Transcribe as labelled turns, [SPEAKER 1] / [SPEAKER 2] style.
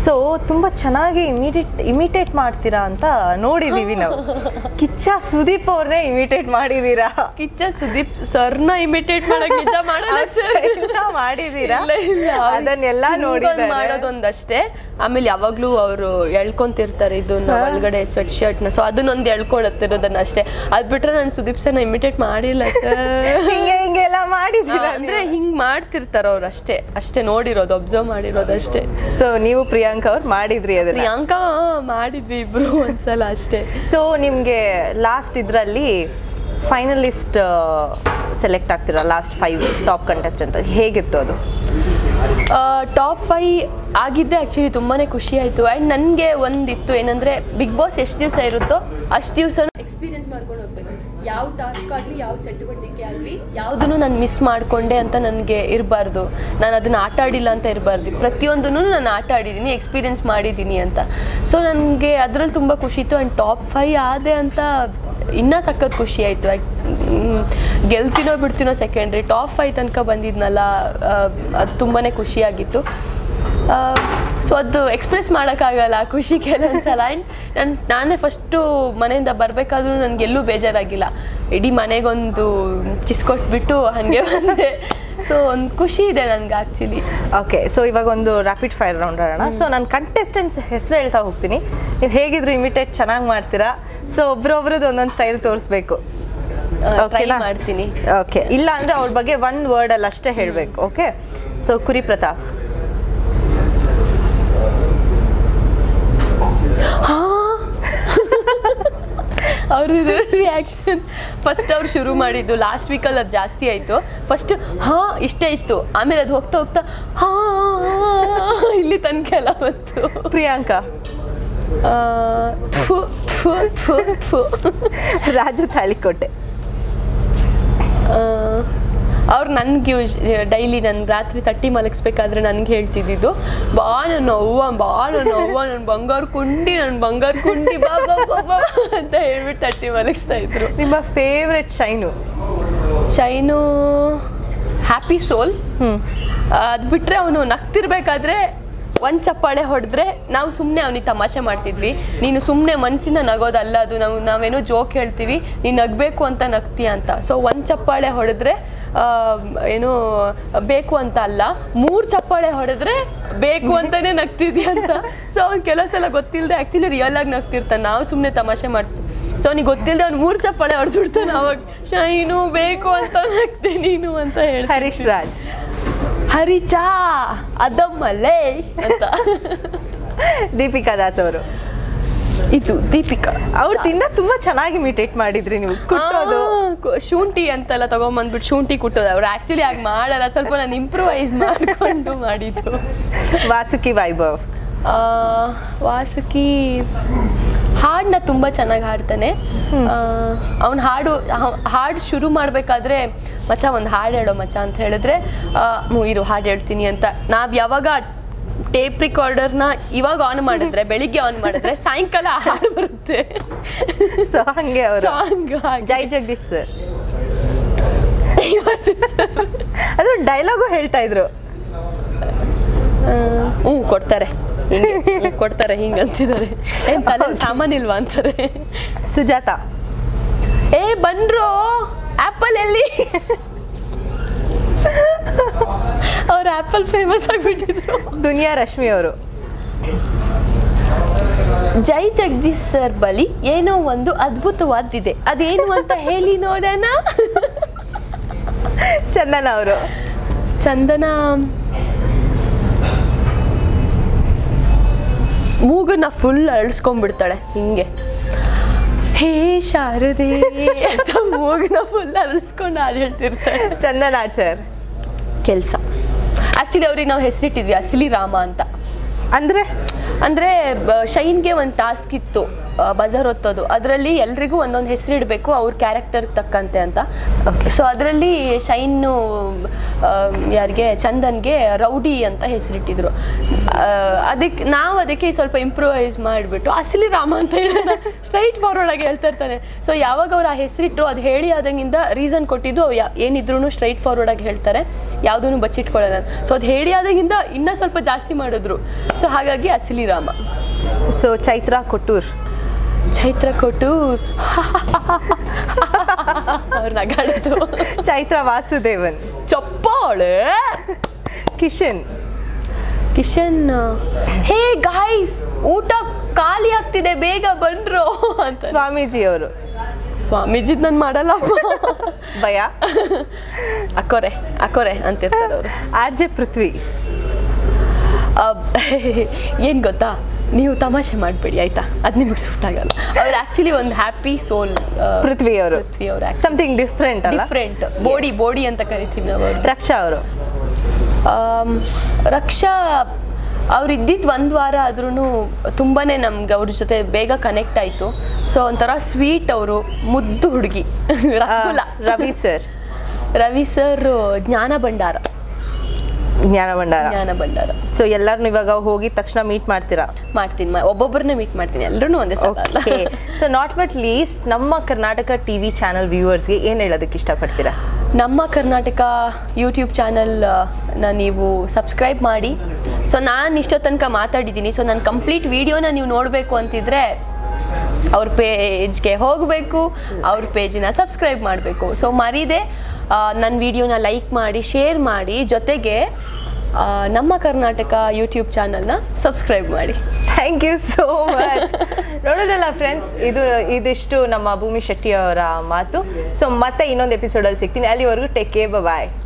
[SPEAKER 1] So ತುಂಬ ಚೆನ್ನಾಗಿ immediate imitate ಮಾಡ್ತೀರಾ ಅಂತ ನೋಡಿದೀವಿ ನಾವು ಕಿಚ್ಚ ಸುದೀಪ್ ಅವ್ರನ್ನೇ ಇಮಿಟೇಟ್ ಮಾಡಿದೀರಾ
[SPEAKER 2] ಕಿಚ್ಚ ಸುದೀಪ್ ಸರ್ನ ಇಮಿಟೇಟ್ ಮಾಡಕ್ ನಿಜ ಮಾಡಲ್ಲ sir.
[SPEAKER 1] ಅಷ್ಟೆಲ್ಲ ಮಾಡಿದೀರಾ
[SPEAKER 2] ಇಲ್ಲ, ಇಲ್ಲ. ಅವ್ರು
[SPEAKER 1] ಅದನ್ನೆಲ್ಲ
[SPEAKER 2] ಹಿಂಗೊಂದ್
[SPEAKER 1] ನೋಡಿದ್ದಾರೆ
[SPEAKER 2] ಮಾಡೋದೊಂದಷ್ಟೇ ಆಮೇಲೆ ಯಾವಾಗ್ಲೂ ಅವರು ಎಳ್ಕೊಂತಿರ್ತಾರೆ ಇದನ್ನ ಒಳಗಡೆ ಸ್ವೆಟ್ ಶರ್ಟ್ನ ಸೊ ಅದನ್ನೊಂದು ಎಳ್ಕೊಳತ್ತಿರೋದನ್ನ ಅಷ್ಟೇ ಅದ್ ಬಿಟ್ರೆ ನಾನು ಸುದೀಪ್ ಸರ್ನ ಇಮಿಟೇಟ್ ಮಾಡಿಲ್ಲ ಸರ್
[SPEAKER 1] ಹಿಂಗೆ ಹಿಂಗೆಲ್ಲ ಮಾಡಿದ್ದೀರಾ
[SPEAKER 2] ಅಂದ್ರೆ ಹಿಂಗ್ ಮಾಡ್ತಿರ್ತಾರ ಅವ್ರು ಅಷ್ಟೇ ಅಷ್ಟೇ ನೋಡಿರೋದು ಅಬ್ಸರ್ವ್ ಮಾಡಿರೋದು ಅಷ್ಟೇ
[SPEAKER 1] ಸೊ ನೀವು ಪ್ರಿಯಾಂಕಾ ಅವ್ರು ಮಾಡಿದ್ರಿ ಅದನ್ನ
[SPEAKER 2] ಪ್ರಿಯಾಂಕಾ ಮಾಡಿದ್ವಿ ಇಬ್ರು ಒಂದ್ಸಲ ಅಷ್ಟೇ
[SPEAKER 1] ಸೊ ನಿಮಗೆ ಲಾಸ್ಟ್ ಇದರಲ್ಲಿ ಫೈನಲಿಸ್ಟ್ ಸೆಲೆಕ್ಟ್ ಆಗ್ತೀರಾ ಲಾಸ್ಟ್ ಫೈವ್ ಟಾಪ್ ಕಂಟೆಸ್ಟೆಂಟ್ ಹೇಗಿತ್ತು ಅದು
[SPEAKER 2] ಟಾಪ್ ಫೈ ಆಗಿದ್ದೆ ಆ್ಯಕ್ಚುಲಿ ತುಂಬಾ ಖುಷಿ ಆಯಿತು ಆ್ಯಂಡ್ ನನಗೆ ಒಂದಿತ್ತು ಏನಂದರೆ ಬಿಗ್ ಬಾಸ್ ಎಷ್ಟು ದಿವಸ ಇರುತ್ತೋ ಅಷ್ಟು ದಿವಸ ಎಕ್ಸ್ಪೀರಿಯನ್ಸ್ ಮಾಡ್ಕೊಂಡು ಹೋಗ್ಬೇಕು ಯಾವ ಟಾಸ್ಕ್ ಆಗಲಿ ಯಾವ ಚಟುವಟಿಕೆ ಆಗಲಿ ಯಾವುದನ್ನು ನಾನು ಮಿಸ್ ಮಾಡಿಕೊಂಡೆ ಅಂತ ನನಗೆ ಇರಬಾರ್ದು ನಾನು ಅದನ್ನು ಆಟ ಆಡಿಲ್ಲ ಅಂತ ಇರಬಾರ್ದು ಪ್ರತಿಯೊಂದನ್ನು ನಾನು ಆಟ ಆಡಿದ್ದೀನಿ ಎಕ್ಸ್ಪೀರಿಯನ್ಸ್ ಮಾಡಿದ್ದೀನಿ ಅಂತ ಸೊ ನನಗೆ ಅದರಲ್ಲಿ ತುಂಬ ಖುಷಿ ಇತ್ತು ಆ್ಯಂಡ್ ಟಾಪ್ ಫೈ ಆದೆ ಅಂತ ಇನ್ನೂ ಸಖತ್ ಖುಷಿ ಆಯಿತು ಗೆಲ್ತೀನೋ ಬಿಡ್ತೀನೋ ಸೆಕೆಂಡ್ರಿ ಟಾಪ್ ಫೈ ತನಕ ಬಂದಿದ್ನಲ್ಲ ಅದು ತುಂಬಾ ಖುಷಿಯಾಗಿತ್ತು ಸೊ ಅದು ಎಕ್ಸ್ಪ್ರೆಸ್ ಮಾಡೋಕ್ಕಾಗಲ್ಲ ಆ ಖುಷಿ ಕೆಲವೊಂದ್ಸಲ ಆ್ಯಂಡ್ ನಾನು ನಾನೇ ಫಸ್ಟು ಮನೆಯಿಂದ ಬರಬೇಕಾದ್ರೂ ನನಗೆ ಎಲ್ಲೂ ಬೇಜಾರಾಗಿಲ್ಲ ಇಡೀ ಮನೆಗೊಂದು ಕಿಸ್ ಕೊಟ್ಬಿಟ್ಟು ಹಾಗೆ ಬಂದೆ ಸೊ ಒಂದು ಖುಷಿ ಇದೆ ನನಗೆ ಆ್ಯಕ್ಚುಲಿ
[SPEAKER 1] ಓಕೆ ಸೊ ಇವಾಗ ಒಂದು ರ್ಯಾಪಿಡ್ ಫೈರ್ ರೌಂಡ್ ಆಡೋಣ ಸೊ ನಾನು ಕಂಟೆಸ್ಟೆಂಟ್ಸ್ ಹೆಸರು ಹೇಳ್ತಾ ಹೋಗ್ತೀನಿ ನೀವು ಹೇಗಿದ್ರು ಇಮಿಟೇಟ್ ಚೆನ್ನಾಗಿ ಮಾಡ್ತೀರಾ ಸೊ ಒಬ್ರೊಬ್ರದ್ದು ಒಂದೊಂದು ಸ್ಟೈಲ್ ತೋರಿಸ್ಬೇಕು
[SPEAKER 2] ಟ್ರೈ
[SPEAKER 1] ಓಕೆನಾ
[SPEAKER 2] ಮಾಡ್ತೀನಿ
[SPEAKER 1] ಓಕೆ ಇಲ್ಲ ಅಂದ್ರೆ ಅವ್ರ ಬಗ್ಗೆ ಒಂದು ವರ್ಡಲ್ಲಿ ಅಷ್ಟೇ ಹೇಳಬೇಕು ಓಕೆ ಸೊ ಕುರಿ ಪ್ರತಾಪ್
[SPEAKER 2] ಅವ್ರದ್ದು ರಿಯಾಕ್ಷನ್ ಫಸ್ಟ್ ಅವ್ರು ಶುರು ಮಾಡಿದ್ದು ಲಾಸ್ಟ್ ವೀಕಲ್ಲಿ ಅದು ಜಾಸ್ತಿ ಆಯಿತು ಫಸ್ಟ್ ಹಾಂ ಇಷ್ಟೇ ಇತ್ತು ಆಮೇಲೆ ಅದು ಹೋಗ್ತಾ ಹೋಗ್ತಾ ಹಾಂ ಇಲ್ಲಿ ತನಕ ಎಲ್ಲ ಬಂತು
[SPEAKER 1] ಪ್ರಿಯಾಂಕಾ
[SPEAKER 2] ಆ, ಥು, ಥು, ಥು, ಥು.
[SPEAKER 1] ರಾಜು ತಾಳಿಕೋಟೆ
[SPEAKER 2] ಅವ್ರು ನನಗೆ ಯೂಸ್ ಡೈಲಿ ನನ್ನ ರಾತ್ರಿ ತಟ್ಟಿ ಮಲಗಿಸ್ಬೇಕಾದ್ರೆ ನನಗೆ ಹೇಳ್ತಿದ್ದಿದ್ದು ಬಾ ನನ್ನ ಅವ್ವ ಬಾ ನನ್ನ ಅವ್ವ ನನ್ನ ಬಂಗಾರ ಕುಂಡಿ ನನ್ನ ಬಂಗಾರ ಕುಂಡಿ ಬಾ ಬಾ ಬಾ ಬಾ ಅಂತ ಹೇಳ್ಬಿಟ್ಟು ತಟ್ಟಿ ಮಲಗಿಸ್ತಾ ಇದ್ರು
[SPEAKER 1] ನಿಮ್ಮ favourite Shine
[SPEAKER 2] Shine happy soul
[SPEAKER 1] ಹ್ಞೂ
[SPEAKER 2] ಅದು ಬಿಟ್ಟರೆ ಅವನು ನಗ್ತಿರ್ಬೇಕಾದ್ರೆ ಒಂದು ಚಪ್ಪಾಳೆ ಹೊಡೆದ್ರೆ ನಾವು ಸುಮ್ಮನೆ ಅವನಿಗೆ ತಮಾಷೆ ಮಾಡ್ತಿದ್ವಿ ನೀನು ಸುಮ್ಮನೆ ಮನಸ್ಸಿಂದ ನಗೋದಲ್ಲ ಅದು ನಾವು ನಾವೇನೋ ಜೋಕ್ ಹೇಳ್ತೀವಿ ನೀನು ನಗಬೇಕು ಅಂತ ನಗ್ತೀಯ ಅಂತ ಸೊ ಒಂದು ಚಪ್ಪಾಳೆ ಹೊಡೆದ್ರೆ ಆ, ಏನು ಬೇಕು ಅಂತ ಅಲ್ಲ ಮೂರು ಚಪ್ಪಾಳೆ ಹೊಡೆದ್ರೆ ಬೇಕು ಅಂತಲೇ ನಗ್ತಿದ್ಯಾ ಅಂತ ಸೊ ಅವ್ನು ಕೆಲವು ಸಲ ಗೊತ್ತಿಲ್ಲದೆ ಆ್ಯಕ್ಚುಲಿ ರಿಯಲ್ ಆಗಿ ನಗ್ತಿರ್ತಾನೆ ನಾವು ಸುಮ್ಮನೆ ತಮಾಷೆ ಮಾಡ್ತೀವಿ ಸೊ ಅವ್ನಿಗೆ ಗೊತ್ತಿಲ್ಲದೆ ಅವ್ನು ಮೂರು ಚಪ್ಪಾಳೆ ಹೊಡೆದ್ಬಿಡ್ತಾನೆ ಅವಾಗ ಶೈನು ಬೇಕು ಅಂತ ನಗ್ತೆ ನೀನು ಅಂತ ಹೇಳಿ
[SPEAKER 1] ಹರೀಶ್ ರಾಜ್
[SPEAKER 2] ಹರಿಚಾ ಅದಮ್ಮಲೇ ಅಂತ
[SPEAKER 1] ದೀಪಿಕಾ ದಾಸ್ ಅವರು
[SPEAKER 2] ಇದು ದೀಪಿಕಾ
[SPEAKER 1] ಅವ್ರು ತಿನ್ನ ತುಂಬಾ ಚೆನ್ನಾಗಿ ಇಮಿಟೇಟ್ ಮಾಡಿದ್ರಿ ನೀವು ಕುಟ್ಟೋದು
[SPEAKER 2] ಆ, ಕು- ಶುಂಠಿ ಅಂತೆಲ್ಲ ತಗೊಂಬಂದ್ಬಿಟ್ಟು ಶುಂಠಿ ಕುಟ್ಟೋದು ಅವ್ರು ಆ್ಯಕ್ಚುಲಿ ಆಗಿ ಮಾಡಲ್ಲ ಸ್ವಲ್ಪ ನಾನು ಇಂಪ್ರೂವೈಸ್ ಮಾಡಿಕೊಂಡು ಮಾಡಿದ್ದು
[SPEAKER 1] ವಾಸುಕಿ ವೈಭವ್
[SPEAKER 2] ಆ, ವಾಸುಕಿ ಹಾಡನ್ನ ತುಂಬ ಚೆನ್ನಾಗಿ ಹಾಡ್ತಾನೆ ಅವ್ನ ಹಾಡು ಹ- ಹಾಡು ಶುರು ಮಾಡಬೇಕಾದ್ರೆ ಮಚ್ಚ ಒಂದು ಹಾಡು ಹೇಳೋ ಮಚ್ಚ ಅಂತ ಹೇಳಿದ್ರೆ ಆ, ಹ್ಞೂ ಇರು ಹಾಡು ಹೇಳ್ತೀನಿ ಅಂತ ನಾವು ಯಾವಾಗ ಟೇಪ್ ರಿಕಾರ್ಡರ್ನ ಇವಾಗ ಆನ್ ಮಾಡಿದ್ರೆ ಬೆಳಿಗ್ಗೆ ಆನ್ ಮಾಡಿದ್ರೆ ಸಾಯಂಕಾಲ ಆ ಹಾಡು ಬರುತ್ತೆ
[SPEAKER 1] ಸೊ ಹಂಗೆ ಅವರು
[SPEAKER 2] ಸಾಂಗ್
[SPEAKER 1] ಜೈ ಜಗದೀಶ್ ಸರ್ ಅದು ಡೈಲಾಗು ಹೇಳ್ತಾ ಇದ್ರು
[SPEAKER 2] ಹ್ಞೂ ಕೊಡ್ತಾರೆ ಹಿಂಗೆ ಹ್ಞೂ, ಕೊಡ್ತಾರೆ ಹಿಂಗೆ ಅಂತಿದ್ದಾರೆ ಏನ್ ತಲೆ ಸಾಮಾನಿಲ್ವಾ ಅಂತಾರೆ
[SPEAKER 1] ಸುಜಾತ
[SPEAKER 2] ಏ ಬನ್ರೋ ಆಪಲ್ ಎಲ್ಲಿ ಅವ್ರ ಆಪಲ್ ಫೇಮಸ್ ಆಗಿಬಿಟ್ಟಿದ್ರು
[SPEAKER 1] ದುನಿಯಾ ರಶ್ಮಿ ಅವರು
[SPEAKER 2] ಜೈ ಜಗದೀಶ್ ಸರ್ ಬಳಿ ಏನೋ ಒಂದು ಅದ್ಭುತವಾದಿದೆ ಅದೇನು ಅಂತ ಹೇಳಿ ನೋಡೋಣ
[SPEAKER 1] ಚಂದನ ಅವರು
[SPEAKER 2] ಚಂದನ ಮೂಗನ್ನ ಫುಲ್ ಅರಳಿಸ್ಕೊಂಡ್ಬಿಡ್ತಾಳೆ ಹಿಂಗೆ ಹೇ ಶಾರದೆ ಅಂತ ಮೂಗನ್ನ ಫುಲ್ ಅರಳಿಸ್ಕೊಂಡು ಹಾಡು ಹೇಳ್ತಿರ್ತಾಳೆ
[SPEAKER 1] ಚಂದನ್ ಆಚಾರ್
[SPEAKER 2] ಕೆಲಸ ಆ್ಯಕ್ಚುಲಿ ಅವ್ರಿಗೆ ನಾವು ಹೆಸರಿಟ್ಟಿದ್ವಿ ಅಸಲಿ ರಾಮ ಅಂತ
[SPEAKER 1] ಅಂದ್ರೆ
[SPEAKER 2] ಅಂದರೆ ಶೈನ್ಗೆ ಒಂದು ಟಾಸ್ಕ್ ಇತ್ತು ಬಜಾರ್ ಹೊತ್ತೋದು ಅದರಲ್ಲಿ ಎಲ್ರಿಗೂ ಒಂದೊಂದು ಹೆಸರು ಇಡಬೇಕು ಅವ್ರ ಕ್ಯಾರೆಕ್ಟರ್ಗೆ ತಕ್ಕಂತೆ ಅಂತ
[SPEAKER 1] Okay.
[SPEAKER 2] ಸೊ ಅದರಲ್ಲಿ ಶೈನು ಯಾರಿಗೆ ಚಂದನ್ಗೆ ರೌಡಿ ಅಂತ ಹೆಸರಿಟ್ಟಿದ್ರು ಅದಕ್ಕೆ ನಾವು ಅದಕ್ಕೆ ಸ್ವಲ್ಪ ಇಂಪ್ರೂವೈಸ್ ಮಾಡಿಬಿಟ್ಟು ಅಸಲಿ ರಾಮ ಅಂತ ಹೇಳೋಣ ಸ್ಟ್ರೈಟ್ ಫಾರ್ವರ್ಡ್ ಆಗಿ ಹೇಳ್ತಾ ಇರ್ತಾನೆ ಸೊ ಯಾವಾಗ ಅವ್ರು ಆ ಹೆಸರಿಟ್ಟು ಅದು ಹೇಳಿ ಆದಂಗಿಂದ ರೀಸನ್ ಕೊಟ್ಟಿದ್ದು ಅವ್ರು ಯಾ- ಏನಿದ್ರು ಸ್ಟ್ರೈಟ್ ಫಾರ್ವರ್ಡ್ ಆಗಿ ಹೇಳ್ತಾರೆ ಯಾವುದೂ ಬಚ್ಚಿಟ್ಕೊಳ್ಳಲ್ಲ ಸೊ ಅದು ಹೇಳಿ ಆದಾಗಿಂದ ಇನ್ನೂ ಸ್ವಲ್ಪ ಜಾಸ್ತಿ ಮಾಡಿದ್ರು ಸೊ ಹಾಗಾಗಿ ಅಸಲಿ ರಾಮ
[SPEAKER 1] ಸೊ ಚೈತ್ರ ಕೊಟ್ಟೂರ್
[SPEAKER 2] ಚೈತ್ರ ಕೊಟ್ಟು ಅವ್ರು ನಗಾಡೋದು
[SPEAKER 1] ಚೈತ್ರ ವಾಸುದೇವನ್
[SPEAKER 2] ಚಪ್ಪಾಳೆ
[SPEAKER 1] ಕಿಶನ್
[SPEAKER 2] ಕಿಶನ್ ಹೇ ಗಾಯ್ಸ್ ಊಟ ಖಾಲಿ ಆಗ್ತಿದೆ ಬೇಗ ಬಂದ್ರು ಅಂತ
[SPEAKER 1] ಸ್ವಾಮೀಜಿ ಅವರು
[SPEAKER 2] ಸ್ವಾಮೀಜಿದ್ ನಾನು ಮಾಡಲ್ಲ
[SPEAKER 1] ಭಯ
[SPEAKER 2] ಅಕ್ಕೋರೆ ಅಕ್ಕೋರೆ ಅಂತಿರ್ತಾರೆ ಅವರು
[SPEAKER 1] ಆರ್ ಜೆ ಪೃಥ್ವಿ
[SPEAKER 2] ಏನು ಗೊತ್ತಾ ನೀವು ತಮಾಷೆ ಮಾಡಬೇಡಿ ಆಯ್ತಾ ಅದು ನಿಮಗೆ ಸೂಟ್ ಆಗಲ್ಲ ಅವ್ರು ಆ್ಯಕ್ಚುಲಿ ಒಂದು ಹ್ಯಾಪಿ ಸೋಲ್
[SPEAKER 1] ಪೃಥ್ವಿ ಅವರು
[SPEAKER 2] ಪೃಥ್ವಿ ಅವ್ರು
[SPEAKER 1] ಸಮಥಿಂಗ್ ಡಿಫ್ರೆಂಟ್ ಅಲ್ಲ
[SPEAKER 2] ಡಿಫ್ರೆಂಟ್ ಬೋಡಿ ಬೋಡಿ ಅಂತ ಕರಿತೀವಿ ನಾವು ಅವ್ರು
[SPEAKER 1] ರಕ್ಷಾ ಅವರು
[SPEAKER 2] ಆಮ್, ರಕ್ಷಾ ಅವ್ರು ಇದ್ದಿದ್ದು ಒಂದು ವಾರ ಆದ್ರೂ ತುಂಬಾ ನಮ್ಗೆ ಅವ್ರ ಜೊತೆ ಬೇಗ ಕನೆಕ್ಟ್ ಆಯಿತು ಸೊ ಒಂಥರ ಸ್ವೀಟ್ ಅವರು ಮುದ್ದು ಹುಡುಗಿ ರಸಗುಲ್ಲ
[SPEAKER 1] ರವಿ ಸರ್
[SPEAKER 2] ರವಿ ಸರ್ ಜ್ಞಾನ ಭಂಡಾರ
[SPEAKER 1] ಜ್ಞಾನ ಭಂಡಾರ
[SPEAKER 2] ಜ್ಞಾನ ಭಂಡಾರ
[SPEAKER 1] ಸೊ ಎಲ್ಲರನ್ನು ಇವಾಗ ಹೋಗಿದ ತಕ್ಷಣ ಮೀಟ್ ಮಾಡ್ತೀರಾ
[SPEAKER 2] ಮಾಡ್ತೀನಿ ಮ- ಒಬ್ಬೊಬ್ಬರನ್ನೇ ಮೀಟ್ ಮಾಡ್ತೀನಿ ಎಲ್ಲರೂ ಒಂದೇ ಸಲ ಅಲ್ಲ
[SPEAKER 1] okay so not but least ನಮ್ಮ ಕರ್ನಾಟಕ ಟಿ ವಿ ಚಾನಲ್ ವ್ಯೂವರ್ಸ್ಗೆ ಏನು ಹೇಳೋದಕ್ಕೆ ಇಷ್ಟಪಡ್ತೀರಾ
[SPEAKER 2] ನಮ್ಮ ಕರ್ನಾಟಕ ಯೂಟ್ಯೂಬ್ ಚಾನಲ್ನ ನೀವು ಸಬ್ಸ್ಕ್ರೈಬ್ ಮಾಡಿ ಸೊ ನಾನು ಇಷ್ಟೋ ತನಕ ಮಾತಾಡಿದ್ದೀನಿ ಸೊ ನನ್ನ ಕಂಪ್ಲೀಟ್ ವಿಡಿಯೋನ ನೀವು ನೋಡಬೇಕು ಅಂತಿದ್ರೆ ಅವ್ರ ಪೇಜ್ಗೆ ಹೋಗಬೇಕು ಅವ್ರ ಪೇಜಿನ ಸಬ್ಸ್ಕ್ರೈಬ್ ಮಾಡಬೇಕು ಸೊ ಮರೀದೆ ನನ್ನ ವಿಡಿಯೋನ ಲೈಕ್ ಮಾಡಿ ಶೇರ್ ಮಾಡಿ ಜೊತೆಗೆ ಆ, ನಮ್ಮ ಕರ್ನಾಟಕ ಯೂಟ್ಯೂಬ್ ಚಾನಲ್ನ ಸಬ್ಸ್ಕ್ರೈಬ್ ಮಾಡಿ
[SPEAKER 1] ಥ್ಯಾಂಕ್ ಯು ಸೋ ಮಚ್ ನೋಡೋದಲ್ಲ ಫ್ರೆಂಡ್ಸ್ ಇದು ಇದಿಷ್ಟು ನಮ್ಮ ಭೂಮಿ ಶೆಟ್ಟಿ ಅವರ ಮಾತು ಸೊ ಮತ್ತೆ ಇನ್ನೊಂದು ಎಪಿಸೋಡಲ್ಲಿ ಸಿಗ್ತೀನಿ ಅಲ್ಲಿವರೆಗೂ ಟೇಕ್ ಕೇರ್ ಬಾಯ್